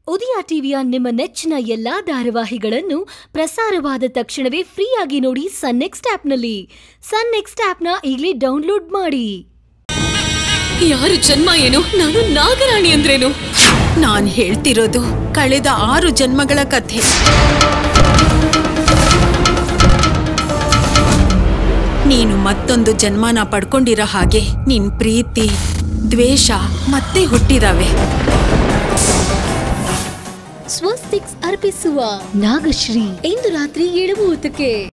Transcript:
ಉದಯ ಟಿವಿಯ ನಿಮ್ಮ ನೆಚ್ಚಿನ ಎಲ್ಲಾ ಧಾರಾವಾಹಿಗಳನ್ನು ಪ್ರಸಾರವಾದ ತಕ್ಷಣವೇ ಫ್ರೀಯಾಗಿ ನೋಡಿ ಸನ್ ನೆಕ್ಸ್ಟ್ ಆಪ್ನಲ್ಲಿ ಸನ್ ನೆಕ್ಸ್ಟ್ ಆಪ್ನ ಈಗಲೇ ಡೌನ್ಲೋಡ್ ಮಾಡಿ ಯಾರು ಜನ್ಮ ಏನು ನಾನು ನಾಗರಾಣಿ ಅಂದ್ರೇನು ನಾನ್ ಹೇಳ್ತಿರೋದು ಕಳೆದ ಆರು ಜನ್ಮಗಳ ಕಥೆ ನೀನು ಮತ್ತೊಂದು ಜನ್ಮನ ಪಡ್ಕೊಂಡಿರೋ ಹಾಗೆ ನಿನ್ ಪ್ರೀತಿ ದ್ವೇಷ ಮತ್ತೆ ಹುಟ್ಟಿದಾವೆ ಸ್ವಸ್ತಿಕ್ಸ್ ಅರ್ಪಿಸುವ ನಾಗಶ್ರೀ ಇಂದು ರಾತ್ರಿ ಏಳು ಮೂವತ್ತಕ್ಕೆ